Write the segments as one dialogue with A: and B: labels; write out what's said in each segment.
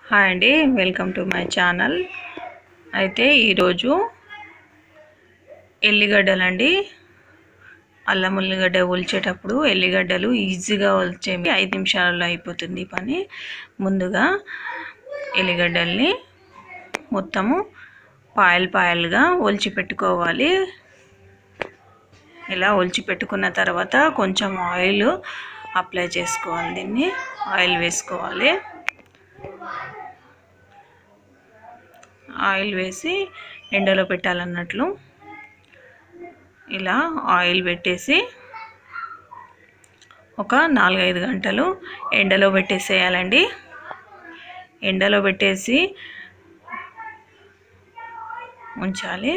A: hi అండి welcome to my channel అయితే ఈరోజు ఎల్లిగడ్డలండి అల్లం ఉల్లిగడ్డ ఒలిచేటప్పుడు ఎల్లిగడ్డలు ఈజీగా ఒలిచే ఐదు నిమిషాలలో అయిపోతుంది ఈ పని ముందుగా ఎల్లిగడ్డల్ని మొత్తము పాయలు పాయలుగా ఒలిచి పెట్టుకోవాలి ఇలా ఒలిచి పెట్టుకున్న తర్వాత కొంచెం ఆయిల్ అప్లై చేసుకోవాలి దీన్ని ఆయిల్ వేసుకోవాలి ఆయిల్ వేసి ఎండలో పెట్టాలన్నట్లు ఇలా ఆయిల్ పెట్టేసి ఒక నాలుగైదు గంటలు ఎండలో పెట్టేసేయాలండి ఎండలో పెట్టేసి ఉంచాలి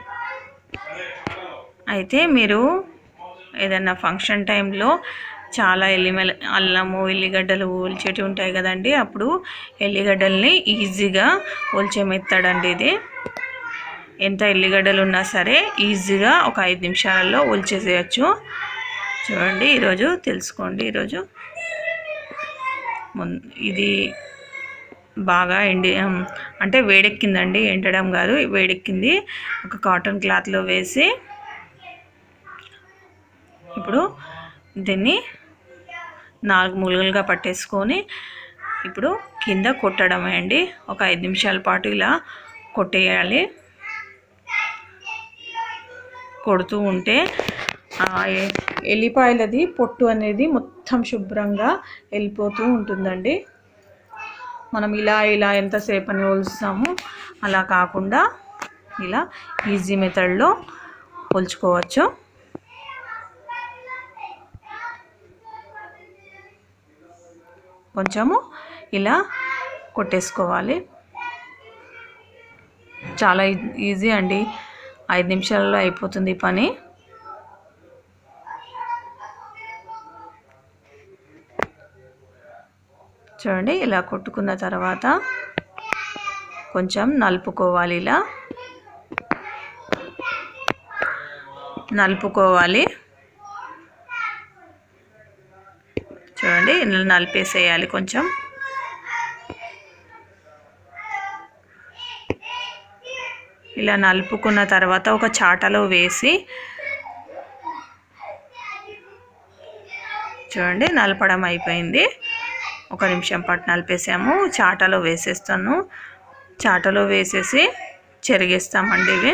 A: అయితే మీరు ఏదైనా ఫంక్షన్ టైంలో చాలా ఎల్లిమెల అల్లము ఎల్లిగడ్డలు ఒలిచేటి ఉంటాయి కదండి అప్పుడు ఎల్లిగడ్డల్ని ఈజీగా ఒలిచే మెత్తడండి ఇది ఎంత ఎల్లిగడ్డలు ఉన్నా సరే ఈజీగా ఒక ఐదు నిమిషాలలో ఒలిచేసేయచ్చు చూడండి ఈరోజు తెలుసుకోండి ఈరోజు ముం ఇది బాగా ఎండి అంటే వేడెక్కిందండి ఎండడం కాదు వేడెక్కింది ఒక కాటన్ క్లాత్లో వేసి ఇప్పుడు దీన్ని నాలుగు మూలుగులుగా పట్టేసుకొని ఇప్పుడు కింద కొట్టడమే అండి ఒక ఐదు నిమిషాల పాటు ఇలా కొట్టేయాలి కొడుతూ ఉంటే ఎల్లిపాయలది పొట్టు అనేది మొత్తం శుభ్రంగా వెళ్ళిపోతూ ఉంటుందండి మనం ఇలా ఇలా ఎంతసేపు అని ఒలుస్తామో అలా కాకుండా ఇలా ఈజీ మెథడ్లో ఒలుచుకోవచ్చు కొంచెము ఇలా కొట్టేసుకోవాలి చాలా ఈజీ అండి ఐదు నిమిషాలలో అయిపోతుంది పని చూడండి ఇలా కొట్టుకున్న తర్వాత కొంచెం నలుపుకోవాలి ఇలా నలుపుకోవాలి చూడండి ఇలా నలిపేసేయాలి కొంచెం ఇలా నలుపుకున్న తర్వాత ఒక చాటలో వేసి చూడండి నలపడం అయిపోయింది ఒక నిమిషం పాటు నలిపేసాము చాటలో వేసేస్తాను చాటలో వేసేసి చెరిగేస్తామండి ఇవి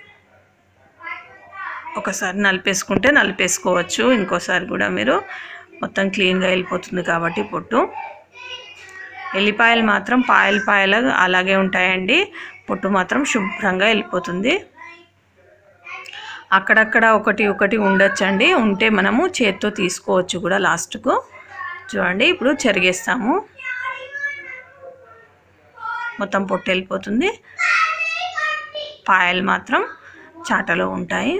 A: ఒకసారి నలిపేసుకుంటే నలిపేసుకోవచ్చు ఇంకోసారి కూడా మీరు మొత్తం క్లీన్గా వెళ్ళిపోతుంది కాబట్టి పొట్టు ఎల్లిపాయలు మాత్రం పాయలు పాయలు అలాగే ఉంటాయండి పొట్టు మాత్రం శుభ్రంగా వెళ్ళిపోతుంది అక్కడక్కడ ఒకటి ఒకటి ఉండొచ్చండి ఉంటే మనము చేత్తో తీసుకోవచ్చు కూడా లాస్ట్కు చూడండి ఇప్పుడు చెరిగేస్తాము మొత్తం పొట్టు వెళ్ళిపోతుంది పాయలు మాత్రం చాటలో ఉంటాయి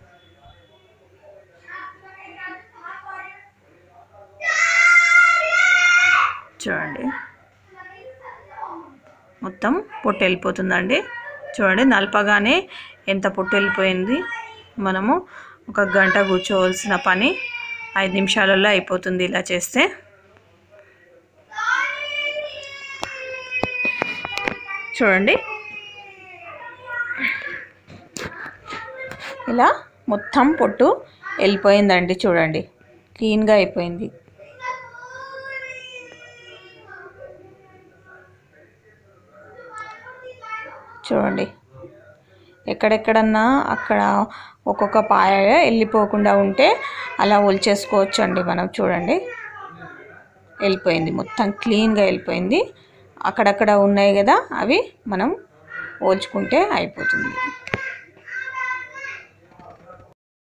A: చూడండి మొత్తం పొట్టు వెళ్ళిపోతుందండి చూడండి నలపగానే ఎంత పొట్టు వెళ్ళిపోయింది మనము ఒక గంట కూర్చోవలసిన పని ఐదు నిమిషాలలో అయిపోతుంది ఇలా చేస్తే చూడండి ఇలా మొత్తం పొట్టు వెళ్ళిపోయిందండి చూడండి క్లీన్గా అయిపోయింది చూడండి ఎక్కడెక్కడన్నా అక్కడ ఒక్కొక్క పాయ వెళ్ళిపోకుండా ఉంటే అలా ఒలిచేసుకోవచ్చు అండి మనం చూడండి వెళ్ళిపోయింది మొత్తం క్లీన్గా వెళ్ళిపోయింది అక్కడక్కడ ఉన్నాయి కదా అవి మనం ఓల్చుకుంటే అయిపోతుంది